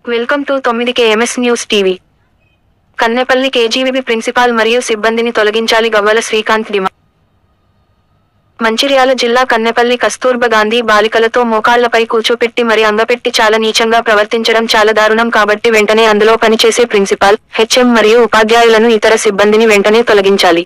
welcome to తొమ్మిది KMS news TV Kannepalli KGBV principal మరియు సిబ్బందిని తొలగించాలి గవ్వల శ్రీకాంత్ డిమాండ్ మంచిర్యాల జిల్లా కన్నెపల్లి కస్తూర్బా గాంధీ బాలికలతో మోకాళ్లపై కూర్చోపెట్టి మరి అంగపెట్టి చాలా నీచంగా ప్రవర్తించడం చాలా దారుణం కాబట్టి వెంటనే అందులో పనిచేసే ప్రిన్సిపాల్ హెచ్ఎం మరియు ఉపాధ్యాయులను ఇతర సిబ్బందిని వెంటనే తొలగించాలి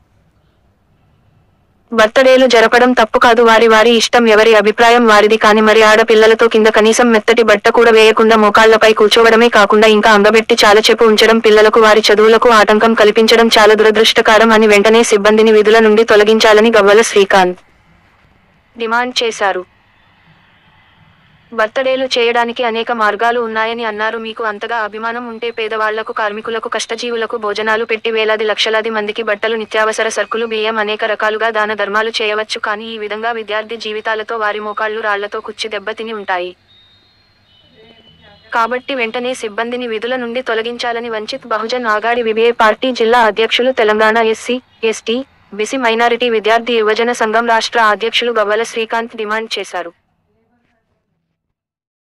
బర్త్డేలు జరపడం తప్పు కాదు వారి వారి ఇష్టం ఎవరి అభిప్రాయం వారిది కాని మరి ఆడపిల్లలతో కింద కనీసం మెత్తటి బట్ట కూడా వేయకుండా మోకాళ్లపై కూర్చోవడమే కాకుండా ఇంకా అంగబెట్టి చాలా చెప్పు ఉంచడం పిల్లలకు వారి చదువులకు ఆటంకం కల్పించడం చాలా దురదృష్టకరం అని వెంటనే సిబ్బందిని విధుల నుండి తొలగించాలని గవ్వల శ్రీకాంత్ డిమాండ్ చేశారు బర్త్డేలు చేయడానికి అనేక మార్గాలు ఉన్నాయని అన్నారు మీకు అంతగా అభిమానం ఉంటే పేదవాళ్లకు కార్మికులకు కష్టజీవులకు భోజనాలు పెట్టి వేలాది లక్షలాది మందికి బట్టలు నిత్యావసర సరుకులు బియ్యం అనేక రకాలుగా దాన ధర్మాలు చేయవచ్చు కానీ ఈ విధంగా విద్యార్థి జీవితాలతో వారి మోకాళ్లు రాళ్లతో కుచ్చి దెబ్బతిని ఉంటాయి కాబట్టి వెంటనే సిబ్బందిని విధుల నుండి తొలగించాలని వంచిత్ బహుజన్ ఆగాడి విబిఏ పార్టీ జిల్లా అధ్యక్షులు Telangana SC ST BC minority విద్యార్థి యువజన సంఘం రాష్ట్ర అధ్యక్షులు గవ్వల శ్రీకాంత్ డిమాండ్ చేశారు